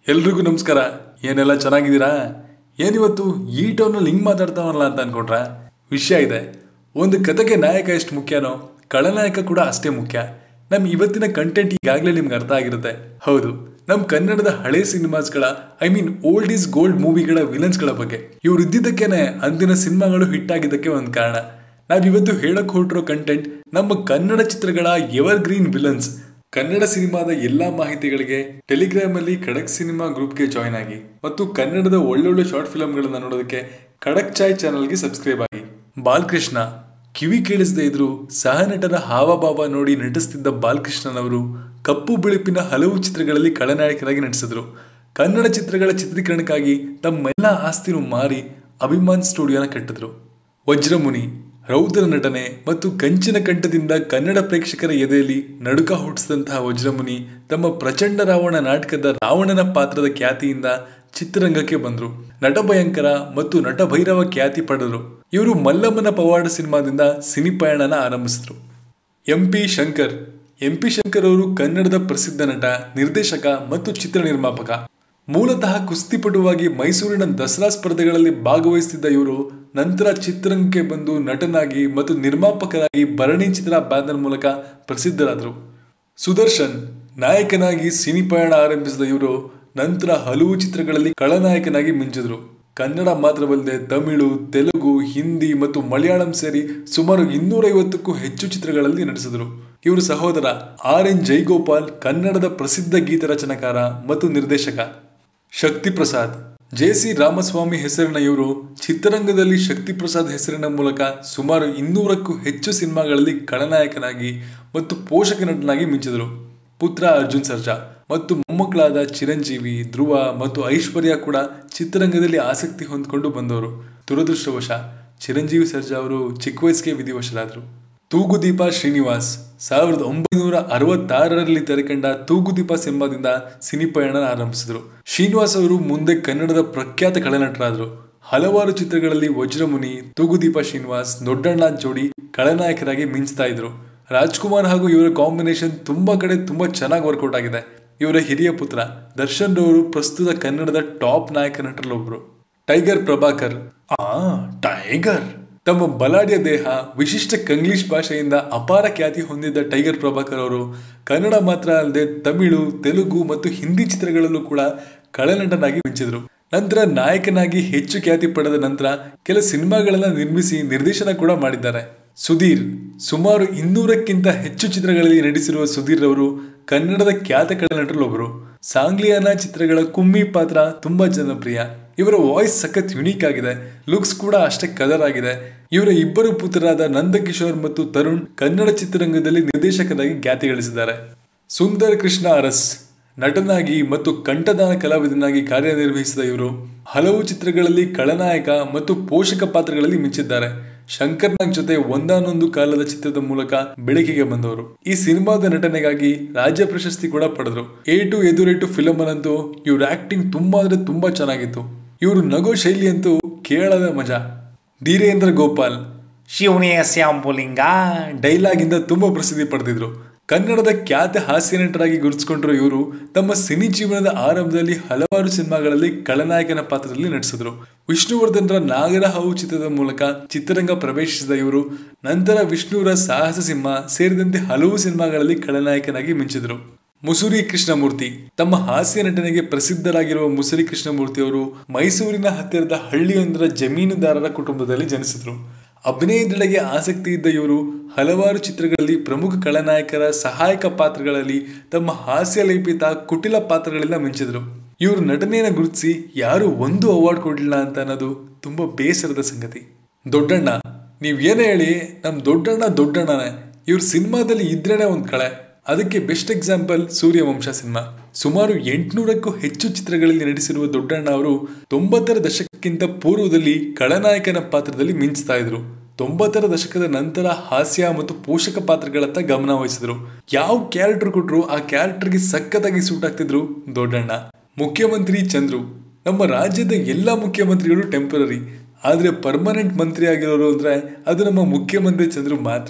ಎಲ್ರಿಗೂ ನಮಸ್ಕಾರ ಏನೆಲ್ಲ ಚೆನ್ನಾಗಿದ್ದೀರಾ ಏನಿವತ್ತು ಈ ಟೋನಲ್ಲಿ ಹಿಂಗ್ ಮಾತಾಡ್ತಾವಲ್ಲ ಅಂತ ಅನ್ಕೊಂಡ್ರ ವಿಷಯ ಇದೆ ಒಂದು ಕತೆಗೆ ನಾಯಕ ಎಷ್ಟು ಮುಖ್ಯನೋ ಖಳನಾಯಕ ಕೂಡ ಅಷ್ಟೇ ಮುಖ್ಯ ನಮ್ ಇವತ್ತಿನ ಕಂಟೆಂಟ್ ಈಗಾಗಲೇ ನಿಮ್ಗೆ ಅರ್ಥ ಆಗಿರುತ್ತೆ ಹೌದು ನಮ್ ಕನ್ನಡದ ಹಳೆ ಸಿನಿಮಾಸ್ಗಳ I mean old is gold ಮೂವಿಗಳ ವಿಲನ್ಸ್ಗಳ ಬಗ್ಗೆ ಇವ್ರು ಇದ್ದಿದ್ದಕ್ಕೇನೆ ಅಂದಿನ ಸಿನಿಮಾಗಳು ಹಿಟ್ ಆಗಿದ್ದಕ್ಕೆ ಒಂದು ಕಾರಣ ನಾವಿವತ್ತು ಹೇಳಕ್ ಹೊರಟಿರೋ ಕಂಟೆಂಟ್ ನಮ್ಮ ಕನ್ನಡ ಚಿತ್ರಗಳ ಎವರ್ ಗ್ರೀನ್ ವಿಲನ್ಸ್ ಕನ್ನಡ ಸಿನಿಮಾದ ಎಲ್ಲಾ ಮಾಹಿತಿಗಳಿಗೆ ಟೆಲಿಗ್ರಾಮ್ ಅಲ್ಲಿ ಖಡಕ್ ಸಿನಿಮಾ ಗ್ರೂಪ್ಗೆ ಜಾಯ್ನ್ ಆಗಿ ಮತ್ತು ಕನ್ನಡದ ಒಳ್ಳೊಳ್ಳೆ ಶಾರ್ಟ್ ಫಿಲ್ಮ್ಗಳನ್ನ ನೋಡೋದಕ್ಕೆ ಖಡಕ್ ಚಾಯ್ ಚಾನಲ್ಗೆ ಸಬ್ಸ್ಕ್ರೈಬ್ ಆಗಿ ಬಾಲಕೃಷ್ಣ ಕಿವಿ ಕೇಳಿಸದೇ ಇದ್ರು ಸಹನಟರ ಹಾವಭಾವ ನೋಡಿ ನಟಿಸ್ತಿದ್ದ ಬಾಲಕೃಷ್ಣನವರು ಕಪ್ಪು ಬಿಳುಪಿನ ಹಲವು ಚಿತ್ರಗಳಲ್ಲಿ ಖಳನಾಯಕರಾಗಿ ನಟಿಸಿದ್ರು ಕನ್ನಡ ಚಿತ್ರಗಳ ಚಿತ್ರೀಕರಣಕ್ಕಾಗಿ ತಮ್ಮೆಲ್ಲ ಆಸ್ತಿನೂ ಮಾರಿ ಅಭಿಮಾನ್ ಸ್ಟುಡಿಯೋನ ಕಟ್ಟಿದ್ರು ವಜ್ರಮುನಿ ರೌದ್ರ ನಟನೆ ಮತ್ತು ಕಂಚಿನ ಕಂಠದಿಂದ ಕನ್ನಡ ಪ್ರೇಕ್ಷಕರ ಎದೆಯಲ್ಲಿ ನಡುಕ ಹುಟ್ಟಿಸಿದಂತಹ ವಜ್ರಮುನಿ ತಮ್ಮ ಪ್ರಚಂಡ ರಾವಣ ನಾಟಕದ ರಾವಣನ ಪಾತ್ರದ ಖ್ಯಾತಿಯಿಂದ ಚಿತ್ರರಂಗಕ್ಕೆ ಬಂದ್ರು ನಟ ಭಯಂಕರ ಮತ್ತು ನಟ ಭೈರವ ಖ್ಯಾತಿ ಪಡೆದರು ಇವರು ಮಲ್ಲಮ್ಮನ ಪವಾಡ ಸಿನಿಮಾದಿಂದ ಸಿನಿ ಪಯಣನ ಆರಂಭಿಸಿದ್ರು M P Shankar M P Shankar ಅವರು ಕನ್ನಡದ ಪ್ರಸಿದ್ಧ ನಟ ನಿರ್ದೇಶಕ ಮತ್ತು ಚಿತ್ರ ನಿರ್ಮಾಪಕ ಮೂಲತಃ ಕುಸ್ತಿಪಟುವಾಗಿ ಮೈಸೂರಿನ ದಸರಾ ಸ್ಪರ್ಧೆಗಳಲ್ಲಿ ಭಾಗವಹಿಸುತ್ತಿದ್ದ ಇವರು ನಂತರ ಚಿತ್ರರಂಗಕ್ಕೆ ಬಂದು ನಟನಾಗಿ ಮತ್ತು ನಿರ್ಮಾಪಕರಾಗಿ ಭರಣಿ ಚಿತ್ರ ಬ್ಯಾನರ್ ಮೂಲಕ ಪ್ರಸಿದ್ಧರಾದರು ಸುದರ್ಶನ್ ನಾಯಕನಾಗಿ ಸಿನಿ ಪಯಣ ಆರಂಭಿಸಿದ ಇವರು ನಂತರ ಹಲವು ಚಿತ್ರಗಳಲ್ಲಿ ಖಳನಾಯಕನಾಗಿ ಮಿಂಚಿದ್ರು ಕನ್ನಡ ಮಾತ್ರವಲ್ಲದೆ ತಮಿಳು ತೆಲುಗು ಹಿಂದಿ ಮತ್ತು ಮಲಯಾಳಂ ಸೇರಿ ಸುಮಾರು ಇನ್ನೂರೈವತ್ತಕ್ಕೂ ಹೆಚ್ಚು ಚಿತ್ರಗಳಲ್ಲಿ ನಟಿಸಿದರು ಇವರು ಸಹೋದರ ಆರ್ ಎನ್ ಜೈಗೋಪಾಲ್ ಕನ್ನಡದ ಪ್ರಸಿದ್ಧ ಗೀತ ರಚನಕಾರ ಮತ್ತು ನಿರ್ದೇಶಕ ಶಕ್ತಿ ಪ್ರಸಾದ್ ಜೆ ಸಿ ರಾಮಸ್ವಾಮಿ ಹೆಸರಿನ ಇವರು ಚಿತ್ರರಂಗದಲ್ಲಿ ಶಕ್ತಿ ಪ್ರಸಾದ್ ಹೆಸರಿನ ಮೂಲಕ ಸುಮಾರು ಇನ್ನೂರಕ್ಕೂ ಹೆಚ್ಚು ಸಿನಿಮಾಗಳಲ್ಲಿ ಖಳನಾಯಕನಾಗಿ ಮತ್ತು ಪೋಷಕ ನಟನಾಗಿ ಮಿಂಚಿದರು ಪುತ್ರ ಅರ್ಜುನ್ ಸರ್ಜಾ ಮತ್ತು ಮೊಮ್ಮಕ್ಕಳಾದ ಚಿರಂಜೀವಿ ಧ್ರುವ ಮತ್ತು ಐಶ್ವರ್ಯ ಕೂಡ ಚಿತ್ರರಂಗದಲ್ಲಿ ಆಸಕ್ತಿ ಹೊಂದಿಕೊಂಡು ಬಂದವರು ದುರದೃಷ್ಟವಶ ಚಿರಂಜೀವಿ ಸರ್ಜಾ ಅವರು ಚಿಕ್ಕ ವಯಸ್ಸಿಗೆ ವಿಧಿವಶರಾದರು ತೂಗುದೀಪ ಶ್ರೀನಿವಾಸ್ ಸಾವಿರದ ಒಂಬೈನೂರ ಅರವತ್ತಾರರಲ್ಲಿ ತೆರೆಕಂಡ ತೂಗುದೀಪ ಸಿನಿಮಾದಿಂದ ಸಿನಿ ಪಯಣ ಆರಂಭಿಸಿದರು ಶ್ರೀನಿವಾಸ್ ಅವರು ಮುಂದೆ ಕನ್ನಡದ ಪ್ರಖ್ಯಾತ ಖಳನಟರಾದರು ಹಲವಾರು ಚಿತ್ರಗಳಲ್ಲಿ ವಜ್ರಮುನಿ ತೂಗುದೀಪ ಶ್ರೀನಿವಾಸ್ ದೊಡ್ಡಣ್ಣ ಜೋಡಿ ಖಳನಾಯಕರಾಗಿ ಮಿಂಚ್ತಾ ಇದ್ರು ರಾಜ್ಕುಮಾರ್ ಹಾಗೂ ಇವರ ಕಾಂಬಿನೇಷನ್ ತುಂಬಾ ಕಡೆ ತುಂಬಾ ಚೆನ್ನಾಗಿ ವರ್ಕೌಟ್ ಆಗಿದೆ ಇವರ ಹಿರಿಯ ಪುತ್ರ ದರ್ಶನ್ ರವರು ಪ್ರಸ್ತುತ ಕನ್ನಡದ ಟಾಪ್ ನಾಯಕ ನಟರಲ್ಲೊಬ್ರು ಟೈಗರ್ ಪ್ರಭಾಕರ್ ಆ ಟೈಗರ್ ತಮ್ಮ ಬಲಾಢ್ಯ ದೇಹ ವಿಶಿಷ್ಟ ಕಂಗ್ಲೀಷ್ ಭಾಷೆಯಿಂದ ಅಪಾರ ಖ್ಯಾತಿ ಹೊಂದಿದ್ದ ಟೈಗರ್ ಪ್ರಭಾಕರ್ ಅವರು ಕನ್ನಡ ಮಾತ್ರ ಅಲ್ಲದೆ ತಮಿಳು ತೆಲುಗು ಮತ್ತು ಹಿಂದಿ ಚಿತ್ರಗಳಲ್ಲೂ ಕೂಡ ಖಳನಟನಾಗಿ ಮಿಂಚಿದ್ರು ನಂತರ ನಾಯಕನಾಗಿ ಹೆಚ್ಚು ಖ್ಯಾತಿ ಪಡೆದ ನಂತರ ಕೆಲ ಸಿನಿಮಾಗಳನ್ನ ನಿರ್ಮಿಸಿ ನಿರ್ದೇಶನ ಕೂಡ ಮಾಡಿದ್ದಾರೆ ಸುಧೀರ್ ಸುಮಾರು ಇನ್ನೂರಕ್ಕಿಂತ ಹೆಚ್ಚು ಚಿತ್ರಗಳಲ್ಲಿ ನಟಿಸಿರುವ ಸುಧೀರ್ ಅವರು ಕನ್ನಡದ ಖ್ಯಾತ ಖಳನಟರಲ್ಲೊಬ್ಬರು ಸಾಂಗ್ಲಿಯಾನ ಚಿತ್ರಗಳ ಕುಮ್ಮಿ ಪಾತ್ರ ತುಂಬಾ ಜನಪ್ರಿಯ ಇವರ ವಾಯ್ಸ್ ಸಖತ್ ಯುನೀಕ್ ಆಗಿದೆ ಲುಕ್ಸ್ ಕೂಡ ಅಷ್ಟೇ ಕಲರ್ ಆಗಿದೆ ಇವರ ಇಬ್ಬರು ಪುತ್ರರಾದ ನಂದಕಿಶೋರ್ ಮತ್ತು ತರುಣ್ ಕನ್ನಡ ಚಿತ್ರರಂಗದಲ್ಲಿ ನಿರ್ದೇಶಕರಾಗಿ ಖ್ಯಾತಿ ಗಳಿಸಿದ್ದಾರೆ ಸುಂದರ್ ಕೃಷ್ಣ ಅರಸ್ ನಟನಾಗಿ ಮತ್ತು ಕಂಠದಾನ ಕಲಾವಿದನಾಗಿ ಕಾರ್ಯನಿರ್ವಹಿಸಿದ ಇವರು ಹಲವು ಚಿತ್ರಗಳಲ್ಲಿ ಖಳನಾಯಕ ಮತ್ತು ಪೋಷಕ ಪಾತ್ರಗಳಲ್ಲಿ ಮಿಂಚಿದ್ದಾರೆ ಶಂಕರ್ನಾಗ್ ಜೊತೆ ಒಂದಾನೊಂದು ಕಾಲದ ಚಿತ್ರದ ಮೂಲಕ ಬೆಳಕಿಗೆ ಬಂದವರು ಈ ಸಿನಿಮಾದ ನಟನೆಗಾಗಿ ರಾಜ್ಯ ಪ್ರಶಸ್ತಿ ಕೂಡ ಪಡೆದ್ರು ಎ ಟು ಎದುರೇಟು ಫಿಲಮ್ ಅನ್ನಂತೂ ಇವ್ರ ಆಕ್ಟಿಂಗ್ ತುಂಬಾ ಅಂದ್ರೆ ತುಂಬಾ ಚೆನ್ನಾಗಿತ್ತು ಇವರು ನಗೋ ಶೈಲಿ ಅಂತೂ ಕೇಳದ ಮಜಾ ಧೀರೇಂದ್ರ ಗೋಪಾಲ್ ಶಿವನಿಯ ಸ್ಯಾಂಪುಲಿಂಗ ಡೈಲಾಗ್ ಇಂದ ತುಂಬಾ ಪ್ರಸಿದ್ಧಿ ಪಡೆದಿದ್ರು ಕನ್ನಡದ ಖ್ಯಾತ ಹಾಸ್ಯ ನಟರಾಗಿ ಗುರುತಿಸಿಕೊಂಡಿರೋ ಇವರು ತಮ್ಮ ಸಿನಿ ಜೀವನದ ಆರಂಭದಲ್ಲಿ ಹಲವಾರು ಸಿನಿಮಾಗಳಲ್ಲಿ ಖಳನಾಯಕನ ಪಾತ್ರದಲ್ಲಿ ನಟಿಸಿದ್ರು ವಿಷ್ಣುವರ್ಧನ್ರ ನಾಗರಹಾವು ಚಿತ್ರದ ಮೂಲಕ ಚಿತ್ರರಂಗ ಪ್ರವೇಶಿಸಿದ ಇವರು ನಂತರ ವಿಷ್ಣುವರ ಸಾಹಸ ಸಿಂಹ ಸೇರಿದಂತೆ ಹಲವು ಸಿನಿಮಾಗಳಲ್ಲಿ ಖಳನಾಯಕನಾಗಿ ಮಿಂಚಿದ್ರು ಮುಸುರಿ ಕೃಷ್ಣಮೂರ್ತಿ ತಮ್ಮ ಹಾಸ್ಯ ನಟನೆಗೆ ಪ್ರಸಿದ್ಧರಾಗಿರುವ ಮುಸುರಿ ಕೃಷ್ಣಮೂರ್ತಿ ಅವರು ಮೈಸೂರಿನ ಹತ್ತಿರದ ಹಳ್ಳಿಯೊಂದರ ಜಮೀನುದಾರರ ಕುಟುಂಬದಲ್ಲಿ ಜನಿಸಿದ್ರು ಅಭಿನಯದೆಡೆಗೆ ಆಸಕ್ತಿ ಇದ್ದ ಇವರು ಹಲವಾರು ಚಿತ್ರಗಳಲ್ಲಿ ಪ್ರಮುಖ ಖಳನಾಯಕರ ಸಹಾಯಕ ಪಾತ್ರಗಳಲ್ಲಿ ತಮ್ಮ ಹಾಸ್ಯ ಲೇಪಿತ ಕುಟಿಲ ಪಾತ್ರಗಳಿಂದ ಮಿಂಚಿದ್ರು ಇವರು ನಟನೆಯನ್ನು ಗುರುತಿಸಿ ಯಾರು ಒಂದು ಅವಾರ್ಡ್ ಕೊಡಲಿಲ್ಲ ಅಂತ ಅನ್ನೋದು ತುಂಬಾ ಬೇಸರದ ಸಂಗತಿ ದೊಡ್ಡಣ್ಣ ನೀವ್ ಏನೇ ಹೇಳಿ ನಮ್ ದೊಡ್ಡಣ್ಣ ದೊಡ್ಡಣ್ಣನೇ ಇವ್ರ ಸಿನಿಮಾದಲ್ಲಿ ಇದ್ರೇನೆ ಒಂದ್ ಕಳೆ ಅದಕ್ಕೆ ಬೆಸ್ಟ್ ಎಕ್ಸಾಂಪಲ್ ಸೂರ್ಯವಂಶ ಸಿನಿಮಾ ಸುಮಾರು ಎಂಟುನೂರಕ್ಕೂ ಹೆಚ್ಚು ಚಿತ್ರಗಳಲ್ಲಿ ನಟಿಸಿರುವ ದೊಡ್ಡಣ್ಣ ಅವರು ತೊಂಬತ್ತರ ದಶಕಕ್ಕಿಂತ ಪೂರ್ವದಲ್ಲಿ ಖಳನಾಯಕನ ಪಾತ್ರದಲ್ಲಿ ಮಿಂಚ್ತಾ ಇದ್ರು ತೊಂಬತ್ತರ ದಶಕದ ನಂತರ ಹಾಸ್ಯ ಮತ್ತು ಪೋಷಕ ಪಾತ್ರಗಳತ್ತ ಗಮನ ವಹಿಸಿದ್ರು ಯಾವ ಕ್ಯಾರೆಕ್ಟರ್ ಕೊಟ್ರು ಆ ಕ್ಯಾರೆಕ್ಟರ್ಗೆ ಸಖತ್ತಾಗಿ ಸೂಟ್ ಆಗ್ತಿದ್ರು ದೊಡ್ಡಣ್ಣ ಮುಖ್ಯಮಂತ್ರಿ ಚಂದ್ರು ನಮ್ಮ ರಾಜ್ಯದ ಎಲ್ಲ ಮುಖ್ಯಮಂತ್ರಿಗಳು ಟೆಂಪರರಿ ಆದ್ರೆ ಪರ್ಮನೆಂಟ್ ಮಂತ್ರಿ ಆಗಿರೋರು ಅಂದ್ರೆ ಅದು ನಮ್ಮ ಮುಖ್ಯಮಂತ್ರಿ ಚಂದ್ರು ಮಾತ್ರ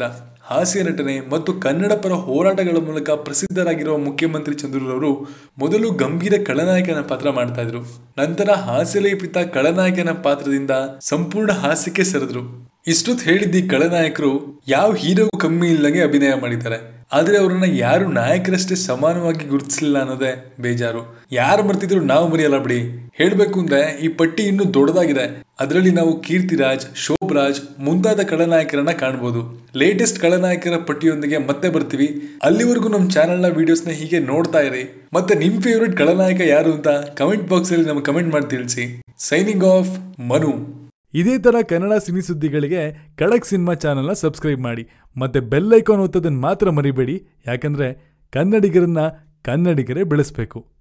ಹಾಸ್ಯ ನಟನೆ ಮತ್ತು ಕನ್ನಡ ಪರ ಹೋರಾಟಗಳ ಮೂಲಕ ಪ್ರಸಿದ್ಧರಾಗಿರುವ ಮುಖ್ಯಮಂತ್ರಿ ಚಂದ್ರರವರು ಮೊದಲು ಗಂಭೀರ ಖಳನಾಯಕನ ಪಾತ್ರ ಮಾಡ್ತಾ ಇದ್ರು ನಂತರ ಹಾಸ್ಯಲೇಪಿತ ಖಳನಾಯಕನ ಪಾತ್ರದಿಂದ ಸಂಪೂರ್ಣ ಹಾಸ್ಯಕ್ಕೆ ಸೆರೆದ್ರು ಇಷ್ಟೊತ್ತು ಹೇಳಿದ್ದ ಈ ಖಳನಾಯಕರು ಯಾವ ಹೀರೋಗೂ ಕಮ್ಮಿ ಇಲ್ಲದಂಗೆ ಅಭಿನಯ ಮಾಡಿದ್ದಾರೆ ಆದ್ರೆ ಅವರನ್ನ ಯಾರು ನಾಯಕರಷ್ಟೇ ಸಮಾನವಾಗಿ ಗುರುತಿಸಲಿಲ್ಲ ಅನ್ನೋದೇ ಬೇಜಾರು ಯಾರು ಮರ್ತಿದ್ರು ನಾವು ಮರೆಯಲ್ಲ ಬಿಡಿ ಹೇಳ್ಬೇಕು ಅಂದ್ರೆ ಈ ಪಟ್ಟಿ ಇನ್ನೂ ದೊಡ್ಡದಾಗಿದೆ ಅದರಲ್ಲಿ ನಾವು ಕೀರ್ತಿರಾಜ್ ಶೋಭರಾಜ್ ಮುಂತಾದ ಖಳನಾಯಕರನ್ನ ಕಾಣ್ಬೋದು ಲೇಟೆಸ್ಟ್ ಖಳನಾಯಕರ ಪಟ್ಟಿಯೊಂದಿಗೆ ಮತ್ತೆ ಬರ್ತೀವಿ ಅಲ್ಲಿವರೆಗೂ ನಮ್ಮ ಚಾನೆಲ್ನ ವಿಡಿಯೋಸ್ನ ಹೀಗೆ ನೋಡ್ತಾ ಇರಿ ಮತ್ತೆ ನಿಮ್ ಫೇವ್ರೆಟ್ ಖಳನಾಯಕ ಯಾರು ಅಂತ ಕಮೆಂಟ್ ಬಾಕ್ಸ್ ಅಲ್ಲಿ ನಮ್ಗೆ ಕಮೆಂಟ್ ಮಾಡಿ ತಿಳಿಸಿ ಸೈನಿಂಗ್ ಆಫ್ ಮನು ಇದೇ ಥರ ಕನ್ನಡ ಸಿನಿ ಸುದ್ದಿಗಳಿಗೆ ಖಡಕ್ ಸಿನಿಮಾ ಚಾನಲ್ನ ಸಬ್ಸ್ಕ್ರೈಬ್ ಮಾಡಿ ಮತ್ತೆ ಬೆಲ್ ಐಕಾನ್ ಒತ್ತೋದನ್ನು ಮಾತ್ರ ಮರಿಬೇಡಿ ಯಾಕಂದರೆ ಕನ್ನಡಿಗರನ್ನ ಕನ್ನಡಿಗರೇ ಬೆಳೆಸಬೇಕು